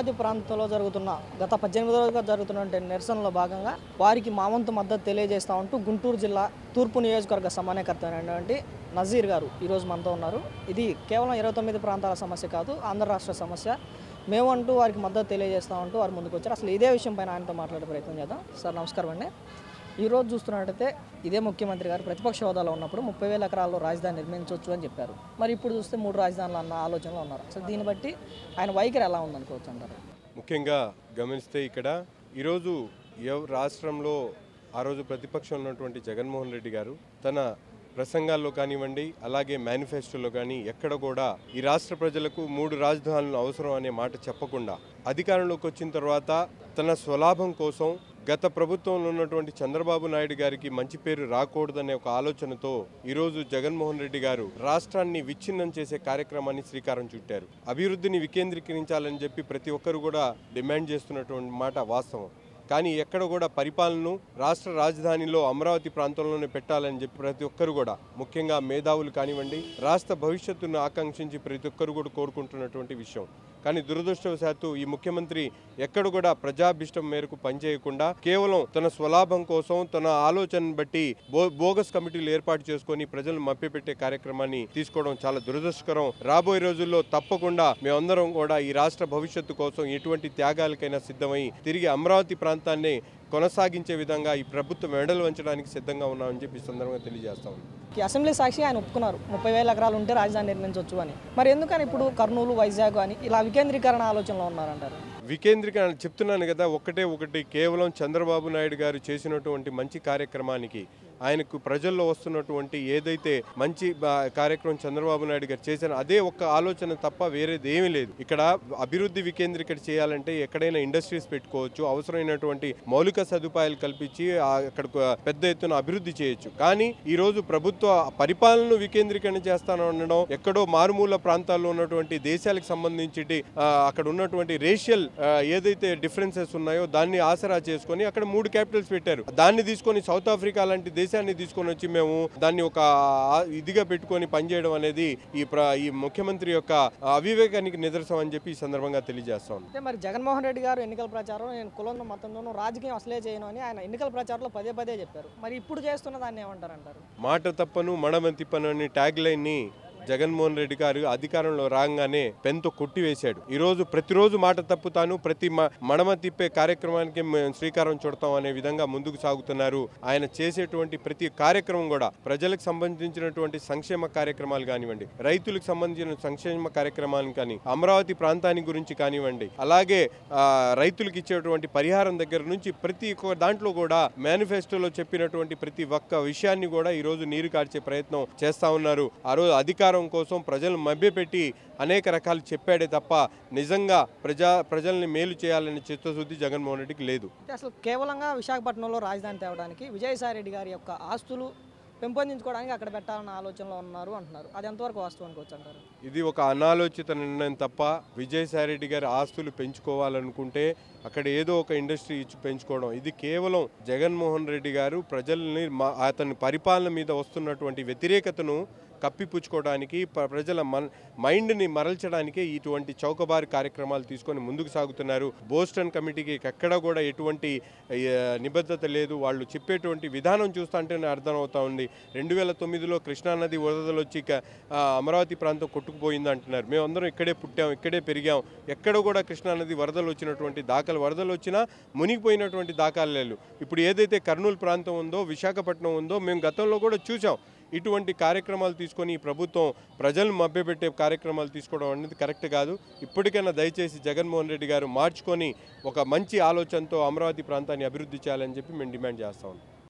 అమరావతి ప్రాంతంలో జరుగుతున్న గత పద్దెనిమిది రోజులుగా జరుగుతున్న నిరసనలో భాగంగా వారికి మా వంతు మద్దతు తెలియజేస్తా ఉంటూ గుంటూరు జిల్లా తూర్పు నియోజకవర్గ సమన్వయకర్త అయినటువంటి నజీర్ గారు ఈరోజు మనతో ఉన్నారు ఇది కేవలం ఇరవై తొమ్మిది ప్రాంతాల సమస్య కాదు ఆంధ్ర రాష్ట్ర సమస్య మేమంటూ వారికి మద్దతు తెలియజేస్తా ఉంటూ వారు ముందుకు వచ్చారు అసలు ఇదే విషయం పైన ఆయనతో మాట్లాడే ప్రయత్నం చేద్దాం సార్ నమస్కారం అండి ఈరోజు చూస్తున్నట్టయితే ఇదే ముఖ్యమంత్రి గారు ప్రతిపక్ష హోదాలో ఉన్నప్పుడు ముప్పై వేల ఎకరాల్లో రాజధాని నిర్మించవచ్చు అని చెప్పారు మరి ఇప్పుడు చూస్తే మూడు రాజధానులు అన్న ఆలోచనలో ఉన్నారు అసలు దీన్ని బట్టి ఆయన వైఖరి ఎలా ఉందనుకోవచ్చు అంటారు ముఖ్యంగా గమనిస్తే ఇక్కడ ఈరోజు ఎవ రాష్ట్రంలో ఆ రోజు ప్రతిపక్షం ఉన్నటువంటి జగన్మోహన్ రెడ్డి గారు తన ప్రసంగాల్లో కానివ్వండి అలాగే మేనిఫెస్టోలో కానీ ఎక్కడ కూడా ఈ రాష్ట్ర ప్రజలకు మూడు రాజధానులు అవసరం అనే మాట చెప్పకుండా అధికారంలోకి వచ్చిన తర్వాత తన స్వలాభం కోసం గత ప్రభుత్వంలో ఉన్నటువంటి చంద్రబాబు నాయుడు గారికి మంచి పేరు రాకూడదనే ఒక ఆలోచనతో ఈరోజు జగన్మోహన్ రెడ్డి గారు రాష్ట్రాన్ని విచ్ఛిన్నం చేసే కార్యక్రమాన్ని శ్రీకారం చుట్టారు అభివృద్ధిని వికేంద్రీకరించాలని చెప్పి ప్రతి ఒక్కరు కూడా డిమాండ్ చేస్తున్నటువంటి మాట వాస్తవం కానీ ఎక్కడ కూడా పరిపాలనను రాష్ట్ర రాజధానిలో అమరావతి ప్రాంతంలోనే పెట్టాలని చెప్పి ప్రతి ఒక్కరు కూడా ముఖ్యంగా మేధావులు కానివ్వండి రాష్ట్ర భవిష్యత్తును ఆకాంక్షించి ప్రతి ఒక్కరు కూడా కోరుకుంటున్నటువంటి విషయం కానీ దురదృష్టవశాత్తు ఈ ముఖ్యమంత్రి ఎక్కడ కూడా ప్రజాభిష్టం మేరకు పనిచేయకుండా కేవలం తన స్వలాభం కోసం తన ఆలోచనను బట్టి బో బోగస్ కమిటీలు ఏర్పాటు చేసుకొని ప్రజలను మభ్యపెట్టే కార్యక్రమాన్ని తీసుకోవడం చాలా దురదృష్టకరం రాబోయే రోజుల్లో తప్పకుండా మేమందరం కూడా ఈ రాష్ట్ర భవిష్యత్తు కోసం ఎటువంటి త్యాగాలకైనా సిద్ధమై తిరిగి అమరావతి ప్రాంతాన్ని కొనసాగించే విధంగా ఈ ప్రభుత్వం మెడలు వంచడానికి సిద్ధంగా ఉన్నామని చెప్పి ఈ సందర్భంగా తెలియజేస్తాం ఈ అసెంబ్లీ సాక్షి ఆయన ఒప్పుకున్నారు ముప్పై వేల ఎకరాలు ఉంటే రాజధాని నిర్మించవచ్చు అని మరి ఎందుకని ఇప్పుడు కర్నూలు వైజాగ్ అని ఇలా వికేంద్రీకరణ ఆలోచనలో ఉన్నారంటారు వికేంద్రీకరణ చెప్తున్నాను కదా ఒక్కటే ఒకటి కేవలం చంద్రబాబు నాయుడు గారు చేసినటువంటి మంచి కార్యక్రమానికి ఆయనకు ప్రజల్లో వస్తున్నటువంటి ఏదైతే మంచి బా- కార్యక్రమం చంద్రబాబు నాయుడు గారు చేశారో అదే ఒక్క ఆలోచన తప్ప వేరేది ఏమీ లేదు ఇక్కడ అభివృద్ధి వికేంద్రీకరణ చేయాలంటే ఎక్కడైనా ఇండస్ట్రీస్ పెట్టుకోవచ్చు అవసరమైనటువంటి మౌలిక సదుపాయాలు కల్పించి ఆ అక్కడ పెద్ద ఎత్తున అభివృద్ధి చేయొచ్చు కానీ ఈ రోజు ప్రభుత్వ పరిపాలనను వికేంద్రీకరణ చేస్తాను అనడం ఎక్కడో మారుమూల ప్రాంతాల్లో ఉన్నటువంటి దేశాలకు సంబంధించి ఆ, అక్కడ ఉన్నటువంటి రేషియల్ ఏదైతే డిఫరెన్సెస్ ఉన్నాయో దాన్ని ఆసరా చేసుకొని అక్కడ మూడు క్యాపిటల్స్ పెట్టారు దాన్ని తీసుకొని సౌత్ ఆఫ్రికా లాంటి దేశాన్ని తీసుకొని వచ్చి మేము దాన్ని ఒక ఆ, ఇదిగా పెట్టుకొని పనిచేయడం అనేది ఈ ప్ర ఈ ముఖ్యమంత్రి యొక్క అవివేకానికి నిదర్శనం అని చెప్పి ఈ సందర్భంగా తెలియజేస్తాం అంటే మరి జగన్మోహన్ రెడ్డి గారు ఎన్నికల ప్రచారం నేను కులంలో మతంలోనూ రాజకీయం అసలే చేయను అని ఆయన ఎన్నికల ప్రచారంలో పదే పదే చెప్పారు మరి ఇప్పుడు చేస్తున్న దాన్ని ఏమంటారంటారు మాట తప్పను మడమ తిప్పను అని ట్యాగ్ లైన్ ని జగన్మోహన్ రెడ్డి గారు అధికారంలో రాగానే పెన్తో కొట్టివేశాడు ఈ రోజు ప్రతిరోజు మాట తప్పుతాను ప్రతి మ- మడమ తిప్పే కార్యక్రమానికి మేము శ్రీకారం చుడతాం అనే విధంగా ముందుకు సాగుతున్నారు ఆయన చేసేటువంటి ప్రతి కార్యక్రమం కూడా ప్రజలకు సంబంధించినటువంటి సంక్షేమ కార్యక్రమాలు కానివ్వండి రైతులకు సంబంధించిన సంక్షేమ కార్యక్రమాలను కానీ అమరావతి ప్రాంతాన్ని గురించి కానివ్వండి అలాగే ఆ, రైతులకు ఇచ్చేటువంటి పరిహారం దగ్గర నుంచి ప్రతి ఒక్క దాంట్లో కూడా మేనిఫెస్టోలో చెప్పినటువంటి ప్రతి ఒక్క విషయాన్ని కూడా ఈ రోజు నీరు కార్చే ప్రయత్నం చేస్తా ఉన్నారు ఆ రోజు అధికారం కోసం ప్రజలను మభ్యపెట్టి అనేక రకాలు చెప్పాడే తప్ప నిజంగా ప్రజా ప్రజల్ని మేలు చేయాలనే చిత్తశుద్ధి జగన్మోహన్ రెడ్డికి లేదు అంటే అసలు కేవలంగా విశాఖపట్నంలో రాజధాని తేవడానికి విజయసాయి రెడ్డి గారి యొక్క ఆస్తులు పెంపొందించుకోవడానికి అక్కడ పెట్టాలన్న ఆలోచనలో ఉన్నారు అంటున్నారు అది ఎంతవరకు వాస్తవం అనుకోవచ్చు అంటారు ఇది ఒక అనాలోచిత నిర్ణయం తప్ప విజయసాయిరెడ్డి గారి ఆస్తులు పెంచుకోవాలనుకుంటే అక్కడ ఏదో ఒక ఇండస్ట్రీ ఇచ్చి పెంచుకోవడం ఇది కేవలం జగన్మోహన్ రెడ్డి గారు ప్రజల్ని మా- అతని పరిపాలన మీద వస్తున్నటువంటి వ్యతిరేకతను కప్పిపుచ్చుకోవడానికి ప్ర- ప్రజల మన మైండ్ని మరల్చడానికే ఇటువంటి చౌకబారు కార్యక్రమాలు తీసుకొని ముందుకు సాగుతున్నారు బోస్టన్ కమిటీకి ఎక్కడ కూడా ఎటువంటి ఏ, నిబద్ధత లేదు వాళ్ళు చెప్పేటువంటి విధానం చూస్తుంటేనే అర్థమవుతా ఉంది రెండు వేల తొమ్మిదిలో కృష్ణానది వరదలు వచ్చి ఇక, ఆ, అమరావతి ప్రాంతం కొట్టుకుపోయింది అంటున్నారు మేమందరం ఇక్కడే పుట్టాం ఇక్కడే పెరిగాం ఎక్కడ కూడా కృష్ణానది వరదలు వచ్చినటువంటి దాఖలు వరదలు వచ్చినా మునిగిపోయినటువంటి దాఖలు లేవు ఇప్పుడు ఏదైతే కర్నూలు ప్రాంతం ఉందో విశాఖపట్నం ఉందో మేము గతంలో కూడా చూసాం ఇటువంటి కార్యక్రమాలు తీసుకొని ఈ ప్రభుత్వం ప్రజలను మభ్యపెట్టే కార్యక్రమాలు తీసుకోవడం అనేది కరెక్ట్ కాదు ఇప్పటికైనా దయచేసి జగన్మోహన్ రెడ్డి గారు మార్చుకొని ఒక మంచి ఆలోచనతో అమరావతి ప్రాంతాన్ని అభివృద్ధి చేయాలని చెప్పి మేము డిమాండ్ చేస్తా ఉన్నాం